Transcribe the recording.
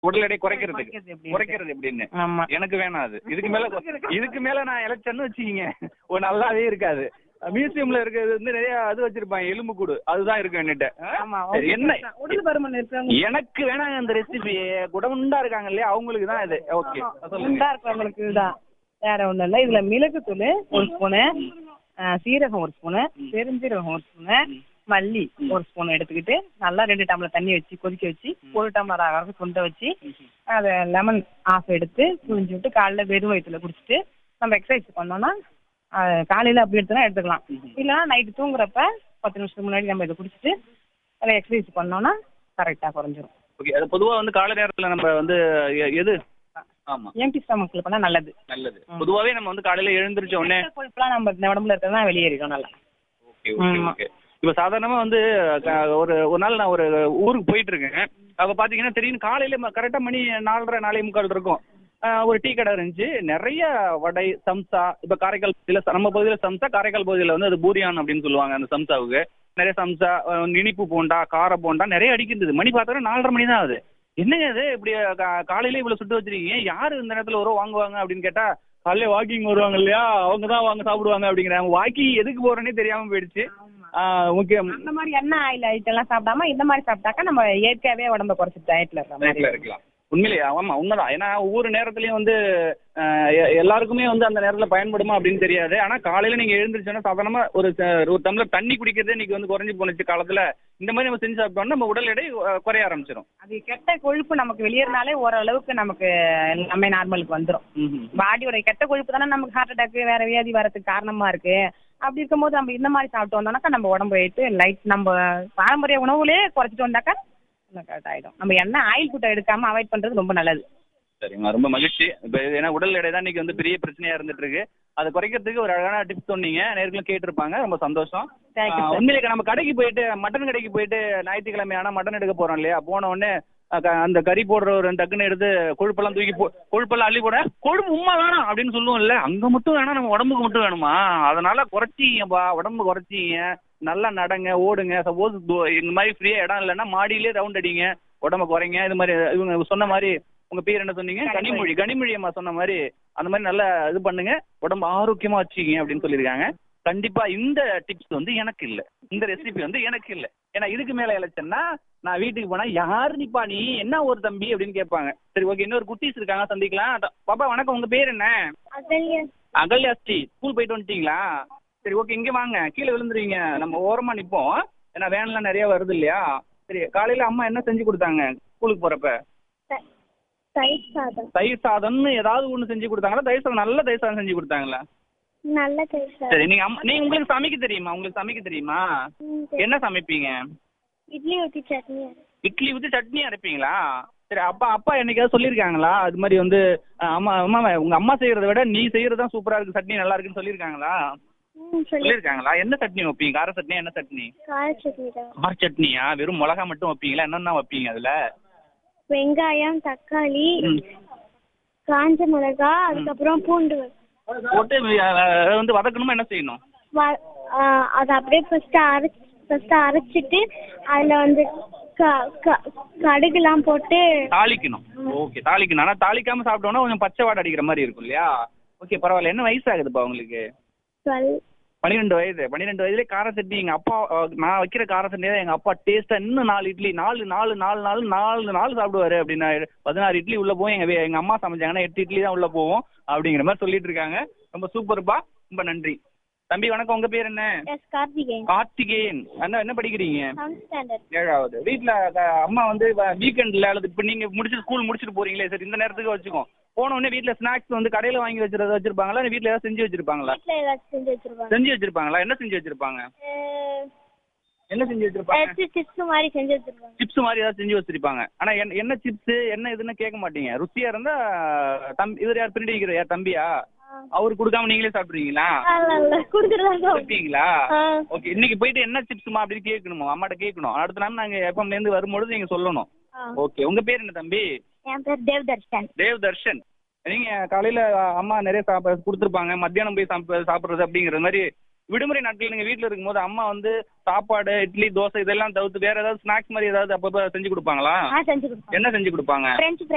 உடல் எடை குறைக்கிறதுக்கு குறைக்கிறது எப்படின்னு. குறைக்கிறது எப்படின்னு ஆமா எனக்கு வேணாம் அது இதுக்கு மேல இதுக்கு மேல நான் இழைச்சேன்னு வச்சுக்கிங்க ஒரு நல்லாவே இருக்காது மியூசியம்ல இருக்கிறது வந்து நிறைய அது வச்சிருப்பாங்க எலும்பு கூடு அதுதான் இருக்கு என்கிட்ட ஆமா சரி, என்ன உடல் பருமன் இருக்கிறவங்க எனக்கு வேணாங்க அந்த ரெசிபி குடமுண்டா இருக்காங்க இல்லையா அவங்களுக்கு தான் இது ஓகே சொல்லுங்க குண்டா இருக்கிறவங்களுக்கு இதுதான் வேற ஒண்ணும் இல்ல இதுல மிளகுத்தூள் ஒரு ஸ்பூனு சீரகம் ஒரு ஸ்பூனு பெருஞ்சீரகம் ஒரு ஸ்பூனு மல்லி ஒரு ஸ்பூன் எடுத்துக்கிட்டு நல்லா ரெண்டு டம்ளர் தண்ணி வச்சு கொதிக்க வச்சு ஒரு டம்ளர் ஆக வரைக்கும் சுண்ட வச்சு அதை லெமன் ஆஃப் எடுத்து புழிஞ்சு விட்டு காலைல வெறும் வயிற்றுல குடிச்சிட்டு நம்ம எக்ஸசைஸ் பண்ணோம்னா அஹ், காலையில அப்படி எடுத்தோம்னா எடுத்துக்கலாம் இல்லைன்னா நைட்டு தூங்குறப்ப பத்து நிமிஷத்துக்கு முன்னாடி நம்ம இதை குடிச்சிட்டு அதை எக்ஸசைஸ் பண்ணோம்னா கரெக்டாக குறைஞ்சிரும் ஓகே அது பொதுவா வந்து காலை நேரத்துல நம்ம வந்து எ- எது ஆமா எம்டி ஸ்டமக்கில் பண்ணால் நல்லது நல்லது பொதுவாவே நம்ம வந்து காலையில எழுந்திருச்ச உடனே கொழுப்புலாம் நம்ம இந்த உடம்புல இருக்கிறதா வெளியேறிடும் நல்லா ஓகே ஓகே ஆமா. ஓகே இப்போ சாதாரணமா வந்து க- ஒரு ஒரு நாள் நான் ஒரு ஊருக்கு போயிட்டு இருக்கேன் அப்ப பாத்தீங்கன்னா திடீர்னு காலையில கரெக்டா மணி நாலரை நாலே முக்கால் இருக்கும் ஆஹ் ஒரு டீ கடை இருந்துச்சு நிறைய வடை சம்சா இப்ப காரைக்கால் பகுதியில நம்ம பகுதியில சம்சா காரைக்கால் பகுதியில வந்து அது பூரியான் அப்படின்னு சொல்லுவாங்க அந்த சம்சாவுக்கு நிறைய சம்சா அஹ் இனிப்பு போண்டா கார போண்டா நிறைய அடிக்கின்றது மணி பார்த்தோன்னா நாலரை மணி தான் ஆகுது என்னங்க இது இப்படி கா- காலையில இவ்வளவு சுட்டு வச்சிருக்கீங்க யாரு இந்த நேரத்துல ஒரு வாங்குவாங்க அப்படின்னு கேட்டா காலையில வாக்கிங் வருவாங்க இல்லையா அவங்க தான் வாங்க சாப்பிடுவாங்க அப்படிங்கிறாங்க வாக்கிங் எதுக்கு போறேன்னே தெரியாம போயிடுச்சு ஆஹ் முக்கியம் அந்த மாதிரி எண்ணெய் ஆயில் ஐட்டம் எல்லாம் சாப்பிடாம இந்த மாதிரி சாப்பிட்டாக்கா நம்ம இயற்கையாவே உடம்ப குறைச்சி டயட்ல இருக்கிற மாதிரி டயட்ல இருக்கலாம் உண்மையிலேயே ஆமா உண்மைதான் ஏன்னா ஒவ்வொரு நேரத்துலயும் வந்து ஆஹ் எ- எல்லாருக்குமே வந்து அந்த நேரத்துல பயன்படுமா அப்படின்னு தெரியாது ஆனா காலையில நீங்க எழுந்திருச்சோன்னா சாதாரணமா ஒரு ச- ஒரு டம்ளர் தண்ணி குடிக்கிறதே இன்னைக்கு வந்து குறைஞ்சு போனுச்சு காலத்துல இந்த மாதிரி நம்ம செஞ்சு சாப்பிட்டோம்னா நம்ம உடல் எடை அஹ், குறைய ஆரம்பிச்சிடும் அது கெட்ட கொழுப்பு நமக்கு வெளியேறினாலே ஓரளவுக்கு நமக்கு எல்லாமே நார்மலுக்கு வந்துடும் பாடியோட கெட்ட கொழுப்பு தானே நமக்கு ஹார்ட் அட்டாக் வேற வியாதி வரதுக்கு காரணமா இருக்கு அப்படி இருக்கும்போது நம்ம இந்த மாதிரி சாப்பிட்டு வந்தோம்னாக்கா நம்ம உடம்பு வெயிட்டு லைட் நம்ம பாரம்பரிய உணவுலயே குறைச்சிட்டு வந்தாக்கா கரெக்ட் ஆயிடும் நம்ம எண்ணெய் ஆயில் ஃபுட்டை எடுக்காம அவாய்ட் பண்றது ரொம்ப நல்லது சரிங்க ரொம்ப மகிழ்ச்சி இப்போ ஏன்னா உடல் எடை தான் இன்னைக்கு வந்து பெரிய பிரச்சனையா இருந்துட்டு இருக்கு அதை குறைக்கிறதுக்கு ஒரு அழகான டிப்ஸ் சொன்னீங்க நேர்களும் கேட்டிருப்பாங்க ரொம்ப சந்தோஷம் Thank you, ஆஹ் sir. உண்மையிலே நம்ம கடைக்கு போயிட்டு மட்டன் கடைக்கு போயிட்டு ஞாயிற்றுக்கிழமை ஆனா மட்டன் எடுக்க போறோம் இல்லையா போன உடனே அஹ் க- அந்த கறி போடுற ஒரு டக்குன்னு எடுத்து கொழுப்பெல்லாம் தூக்கி போ கொழுப்பெல்லாம் அள்ளி போட கொழுப்பு உண்மை வேணாம் அப்படின்னு சொல்லுவோம் இல்ல அங்க மட்டும் வேணாம் நம்ம உடம்புக்கு மட்டும் வேணுமா அதனால குறைச்சிங்கப்பா உடம்பு குறைச்சிங்க நல்லா நடங்க ஓடுங்க சப்போஸ் இந்த மாதிரி ஃப்ரீயா இடம் இல்லைன்னா மாடியிலே ரவுண்ட் அடிங்க உடம்ப குறைங்க இது மாதிரி இவங்க சொன்ன மாதிரி உங்க பேர் என்ன சொன்னீங்க கனிமொழி கனிமொழி அம்மா சொன்ன மாதிரி அந்த மாதிரி நல்லா இது பண்ணுங்க உடம்பு ஆரோக்கியமா வச்சுக்கிங்க அப்படின்னு சொல்லியிருக்காங்க கண்டிப்பா இந்த டிப்ஸ் வந்து எனக்கு இல்ல இந்த ரெசிபி வந்து எனக்கு இல்ல ஏன்னா இதுக்கு மேல இழைச்சேன்னா நான் வீட்டுக்கு போனா யாரு நிப்பா நீ என்ன ஒரு தம்பி அப்படின்னு கேட்பாங்க சரி ஓகே இன்னொரு குட்டீஸ் இருக்காங்க சந்திக்கலாம் அத- பாப்பா வணக்கம் உங்க பேர் என்ன அகல்யா ஸ்ரீ ஸ்கூல் போயிட்டு வந்துட்டீங்களா சரி ஓகே இங்க வாங்க கீழே விழுந்துருவீங்க நம்ம ஓரமா நிப்போம் ஏன்னா வேன்லாம் நிறைய வருது இல்லையா சரி காலையில அம்மா என்ன செஞ்சு கொடுத்தாங்க ஸ்கூலுக்கு போறப்ப தயிர் சாதம் தயிர் சாதம்னு ஏதாவது ஒண்ணு செஞ்சு கொடுத்தாங்களா தயிர் சாதம் நல்ல தயிர் சாதம் செஞ்சு கொடுத்தாங்களா நல்ல தயிர் சாதம் சரி நீங்க அம்மா நீங்க உங்களுக்கு சமைக்க தெரியுமா உங்களுக்கு சமைக்க தெரியுமா ம், சரி. என்ன சமைப்பீங்க இட்லி ஊற்றி சட்னி இட்லி ஊத்தி சட்னி அரைப்பீங்களா சரி அப்பா அப்பா என்னைக்காவது சொல்லியிருக்காங்களா அது மாதிரி வந்து அஹ், அம்மா அம்மா உங்க அம்மா செய்யறத விட நீ செய்யறது தான் சூப்பரா இருக்கு சட்னி நல்லா இருக்குன்னு சொல்லியிருக்காங்களா ம் சொல்லி சொல்லியிருக்காங்களா என்ன சட்னி வைப்பீங்க கார சட்னி என்ன சட்னி கார சட்னி தான் கார சட்னியா வெறும் மிளகா மட்டும் வைப்பீங்களா என்னென்ன வைப்பீங்க அதுல வெங்காயம் தக்காளி ம். காஞ்ச மிளகா அதுக்கப்புறம் பூண்டு போட்டு அஹ், வந்து வதக்கணுமா என்ன செய்யணும் வ- ஆ, அதை அப்படியே ஃபர்ஸ்ட் அரைச்சி ஃபர்ஸ்ட் அரைச்சிட்டு அதில் வந்து க- க- கடுகுலாம் போட்டு தாளிக்கணும் ஓகே தாளிக்கணும் ஆனா தாளிக்காம சாப்பிட்டோம்னா கொஞ்சம் பச்சை வாடை அடிக்கிற மாதிரி இருக்கும் இல்லையா ஓகே பரவாயில்ல என்ன வயசு ஆகுதுப்பா உங்களுக்கு சொல் பன்னிரெண்டு வயது பன்னிரெண்டு வயதுல கார சட்னி எங்க அப்பா அஹ், நான் வைக்கிற கார சட்னி தான் எங்க அப்பா டேஸ்டா இன்னும் நாலு இட்லி நாலு நாலு நாலு நாலு நாலு நாலு சாப்பிடுவாரு அப்படின்னா பதினாறு இட்லி உள்ள போகும் எங்க வே- எங்க அம்மா சமைச்சாங்கன்னா எட்டு இட்லி தான் உள்ள போகும் அப்படிங்கிற மாதிரி சொல்லிட்டு இருக்காங்க ரொம்ப சூப்பர்ப்பா ரொம்ப நன்றி தம்பி வணக்கம் உங்க பேர் என்ன எஸ் கார்த்திகேயன் கார்த்திகேயன் அண்ணா என்ன படிக்கிறீங்க செவன்த் ஸ்டாண்டர்ட் ஏழாவது வீட்ல அஹ், அம்மா வந்து வீக்கெண்ட்ல அல்லது இப்ப நீங்க முடிச்சு ஸ்கூல் முடிச்சுட்டு போறீங்களே சரி இந்த நேரத்துக்கு வச்சுக்கோ போன உடனே வீட்ல ஸ்நாக்ஸ் வந்து கடையில வாங்கி வச்சிருந்த வச்சிருப்பாங்களா இல்ல வீட்ல ஏதாவது செஞ்சு வச்சிருப்பாங்களா வீட்டில் ஏதாச்சும் செஞ்சு வச்சிருப்பாங்க செஞ்சு வச்சிருப்பாங்களா என்ன செஞ்சு வச்சிருப்பாங்க என்ன செஞ்சு வச்சிருப்பாங்க ஏதாச்சும் சிப்ஸ் மாதிரி செஞ்சு வச்சிருப்பாங்க சிப்ஸ் மாதிரி ஏதாவது செஞ்சு வச்சிருப்பாங்க ஆனா என்ன என்ன சிப்ஸ் என்ன இதுன்னு கேட்க மாட்டீங்க ருசியா இருந்தா தம்பி இவர் யார் பின்னாடி இருக்கிற யார் தம்பியா அவர் கொடுக்காம நீங்களே சாப்பிடுறீங்களா இல்ல இல்ல கொடுக்குறதா கொடுப்பீங்களா ஆ. ஓகே இன்னைக்கு போயிட்டு என்ன சிப்ஸ்மா அப்படின்னு கேட்கணுமா அம்மாட்ட கேட்கணும் அடுத்த நாள் நாங்க எஃப்எம்ல இருந்து வரும்பொழுது நீங்க சொல்லணும் ஓகே உங்க பேர் என்ன தம்பி என் பேர் தேவ்தர்ஷன் தேவ் தர்ஷன் நீங்க காலையில அம்மா நிறைய சாப்ப கொடுத்துருப்பாங்க மத்தியானம் போய் சாப்ப- சாப்பிடுறது அப்படிங்கிற மாதிரி விடுமுறை நாட்கள் நீங்க வீட்ல இருக்கும்போது அம்மா வந்து சாப்பாடு இட்லி தோசை இதெல்லாம் தவிர்த்து வேற ஏதாவது ஸ்நாக்ஸ் மாதிரி ஏதாவது அப்பப்ப செஞ்சு கொடுப்பாங்களா ஆ செஞ்சு கொடுப்பாங்க என்ன செஞ்சு கொடுப்பாங்க ஃப்ரெஞ்ச்